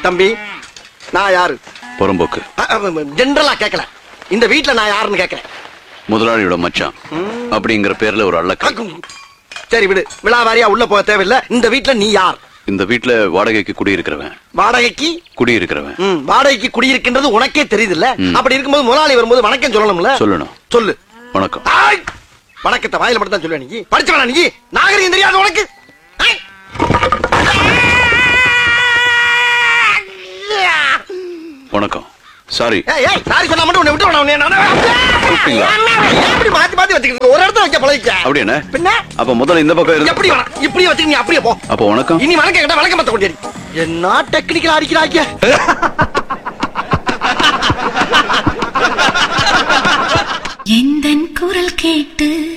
தம்பி நான் யாரு புறம்போக்கு ஜென்ரலா கேட்கல இந்த வீட்ல நான் யாருன்னு கேட்கறேன் முதலாளியோட மச்சான் அப்படிங்கிற பேர்ல ஒரு அள்ளக்க சரி விடு விழாவாரியா உள்ள போக தேவையில்ல இந்த வீட்ல நீ யார் இந்த வீட்ல வாடகைக்கு குடியிருக்கிறவன் வாடகைக்கு குடியிருக்கிறவன் ம், வாடகைக்கு குடியிருக்கின்றது உனக்கே தெரியுதுல்ல ம். அப்படி இருக்கும்போது முதலாளி வரும்போது வணக்கம் சொல்லணும்ல சொல்லணும் சொல்லு வணக்கம் ஆய்! வணக்கத்தை வாயில மட்டும் தான் சொல்லுவேன் நீ படிச்சவனா நீ நாகரிகம் தெரியாது உனக்கு ஆய்! வணக்கம் சாரி ஏய், ஏய், sorry சொன்னா மட்டும் உன்னை விட்டு விட உன்னை நானு- கூப்பிட்டீங்களா? எப்படி மாத்தி மாத்தி வச்சுக்கிட்டு ஒரு இடத்துல வைக்க பழகிக்க அப்படி என்ன பின்ன அப்ப முதல்ல இந்த பக்கம் இருந்து எப்படி வேணாம் இப்படியே வச்சுக்க நீ அப்படியே போ அப்ப வணக்கம் இனி வணக்கம் கேட்டா வணக்கம் மத்த கொண்டேரி என்ன டெக்னிக்கல் அடிக்கிறாங்க எந்தன் குரல் கேட்டு